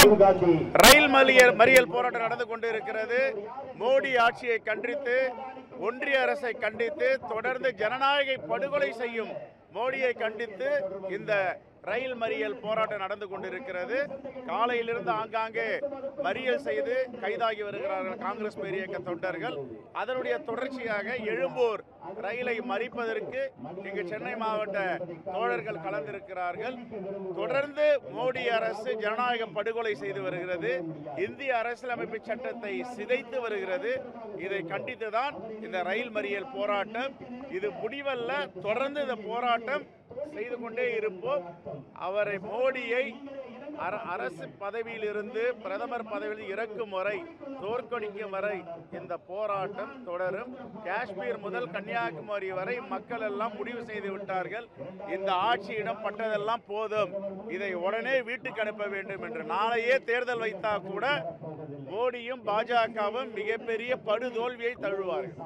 ரயில் மறியல் மறியல் போராட்டம் நடந்து கொண்டு இருக்கிறது மோடி ஆட்சியை கண்டித்து ஒன்றிய அரசை கண்டித்து தொடர்ந்து ஜனநாயக படுகொலை செய்யும் மோடியை கண்டித்து இந்த ரயில் மறியல் போராட்டம் நடந்து கொண்டிருக்கிறது காலையிலிருந்து ஆங்காங்கே மறியல் செய்து கைதாகி வருகிறார்கள் காங்கிரஸ் பேரியக்க தொண்டர்கள் அதனுடைய தொடர்ச்சியாக எழும்பூர் ரயிலை மறிப்பதற்கு இங்கு சென்னை மாவட்ட தோழர்கள் கலந்திருக்கிறார்கள் தொடர்ந்து மோடி அரசு ஜனநாயக படுகொலை செய்து வருகிறது இந்திய அரசியலமைப்பு சட்டத்தை சிதைத்து வருகிறது இதை கண்டித்து தான் இந்த ரயில் மறியல் போராட்டம் இது முடிவல்ல தொடர்ந்து இந்த போராட்டம் செய்து கொண்டே இருப்போம் அவரை மோடியை அர- அரசு பதவியிலிருந்து பிரதமர் பதவியில் இறக்கும் வரை தோற்கடிக்கும் வரை இந்த போராட்டம் தொடரும் காஷ்மீர் முதல் கன்னியாகுமரி வரை மக்கள் எல்லாம் முடிவு செய்து விட்டார்கள் இந்த ஆட்சியிடம் பட்டதெல்லாம் போதும் இதை உடனே வீட்டுக்கு அனுப்ப வேண்டும் என்று நாளையே தேர்தல் வைத்தா கூட மோடியும் பாஜகவும் மிகப்பெரிய படுதோல்வியை தழுவார்கள்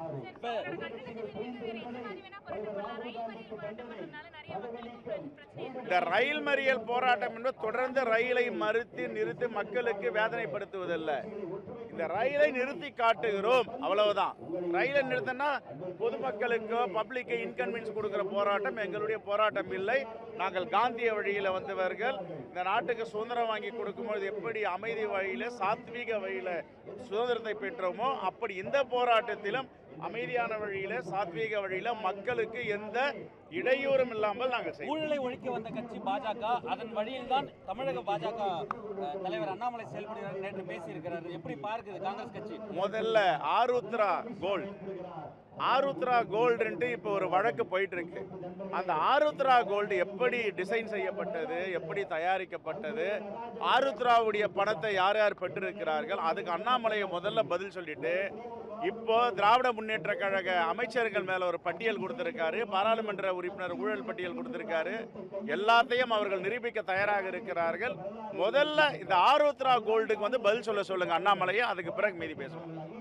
இந்த ரயில் மறியல் போராட்டம் என்பது தொடர்ந்து ரயிலை மறுத்து நிறுத்தி மக்களுக்கு வேதனைப்படுத்துவதல்ல இந்த ரயிலை நிறுத்தி காட்டுகிறோம் அவ்வளவுதான் ரயிலை நிறுத்தினா பொதுமக்களுக்கோ பப்ளிக்கை இன்கன்வீனியன்ஸ் கொடுக்கிற போராட்டம் எங்களுடைய போராட்டம் இல்லை நாங்கள் காந்திய வழியில் வந்தவர்கள் இந்த நாட்டுக்கு சுதந்திரம் வாங்கி கொடுக்கும்போது எப்படி அமைதி வழியில சாத்வீக வழியில சுதந்திரத்தை பெற்றோமோ அப்படி இந்த போராட்டத்திலும் அமைதியான வழியில சாத்வீக வழியில மக்களுக்கு எந்த இடையூறும் இல்லாமல் நாங்கள் செய்வோம் ஊழலை ஒழிக்க வந்த கட்சி பாஜக அதன் வழியில் தான் தமிழக பாஜக அஹ், தலைவர் அண்ணாமலை செயல்படுகிறார் நேற்று பேசியிருக்கிறார் எப்படி பார்க்குது காங்கிரஸ் கட்சி முதல்ல ஆருத்ரா கோல்டு ஆருத்ரா கோல்டுன்ட்டு இப்போ ஒரு வழக்கு போயிட்டு இருக்கு அந்த ஆருத்ரா கோல்டு எப்படி டிசைன் செய்யப்பட்டது எப்படி தயாரிக்கப்பட்டது ஆருத்ராவுடைய பணத்தை யார் யார் பெற்றிருக்கிறார்கள் அதுக்கு அண்ணாமலையை முதல்ல பதில் சொல்லிட்டு இப்போ திராவிட முன்னேற்ற கழக அமைச்சர்கள் மேல ஒரு பட்டியல் கொடுத்திருக்காரு பாராளுமன்ற உறுப்பினர் ஊழல் பட்டியல் கொடுத்திருக்காரு எல்லாத்தையும் அவர்கள் நிரூபிக்க தயாராக இருக்கிறார்கள் முதல்ல இந்த ஆருத்ரா கோல்டுக்கு வந்து பதில் சொல்ல சொல்லுங்க அண்ணாமலையை அதுக்கு பிறகு மீதி பேசுவோம்